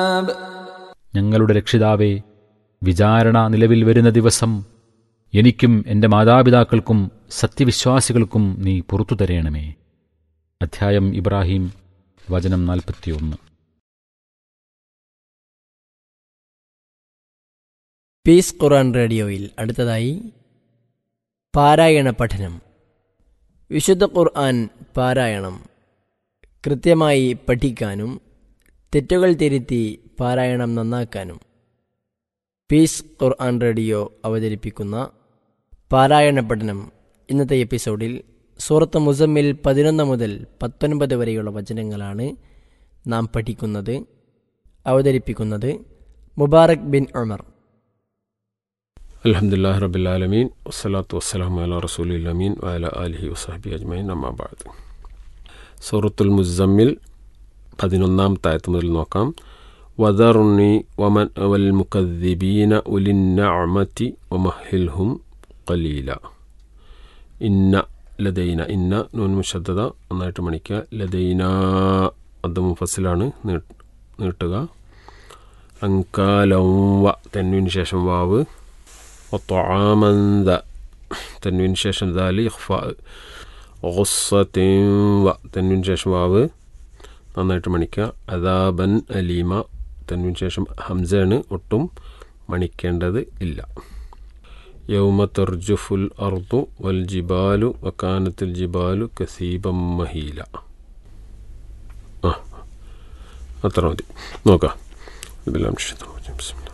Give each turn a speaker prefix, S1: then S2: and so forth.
S1: ഞങ്ങളുടെ രക്ഷിതാവേ വിചാരണ നിലവിൽ വരുന്ന ദിവസം എനിക്കും എൻ്റെ മാതാപിതാക്കൾക്കും സത്യവിശ്വാസികൾക്കും നീ പുറത്തു തരേണമേ അധ്യായം ഇബ്രാഹിം വചനം നാൽപ്പത്തിയൊന്ന്
S2: പീസ് ഖുറാൻ റേഡിയോയിൽ അടുത്തതായി പാരായണ പഠനം വിശുദ്ധ ഖുർആൻ പാരായണം കൃത്യമായി പഠിക്കാനും തെറ്റുകൾ തിരുത്തി പാരായണം നന്നാക്കാനും പീസ് ഖുർആൻ റേഡിയോ അവതരിപ്പിക്കുന്ന പാരായണ പഠനം ഇന്നത്തെ എപ്പിസോഡിൽ സൂറത്ത് മുസമ്മിൽ പതിനൊന്ന് മുതൽ പത്തൊൻപത് വരെയുള്ള വചനങ്ങളാണ് നാം പഠിക്കുന്നത് അവതരിപ്പിക്കുന്നത് മുബാറക് ബിൻ ഉമർ
S3: അലഹമുല്ലാ റബിലാലമീൻ വസ്സലാത്തു വസ്സലാം അല റസൂലിൽ അമീൻ വഅല അലിഹി വസാഹബി അജ്മൈൻ അമ്മാബാദ് സൂറത്തുൽ മുസമ്മിൽ പതിനൊന്നാം തായത്ത് മുതൽ നോക്കാം വദറുണി വമൻ വൽ മുക്കദ്ദിബീന ഉലിന്നഅമതി വമഹിൽഹും ഖലീല ഇന്ന ലദൈന ഇന്ന നൂൻ മുഷദ്ദത നന്നായിട്ട് മണിക്കുക ലദൈന അത് മുഫസിലാണ് നീട്ടുക അങ്കാലം വ തെന്നുവിന് ശേഷം വാവ് وطعاما ذا تنوين شاشن ذالي إخفاء غصة و تنوين شاش വാവ് നന്നായിട്ട് മണിക്കുക അദാബൻ അലീമ തൻവിന് ശേഷം ഹംസയാണ് ഒട്ടും മണിക്കേണ്ടത് ഇല്ല യൗമ തർജുഫുൽ അർദു വൽ ജിബാലു വക്കാനത്തുൽ ജിബാലു കസീബം മഹീല ആ അത്ര മതി നോക്കാം ബിലാം ബിസ്മില്ലാ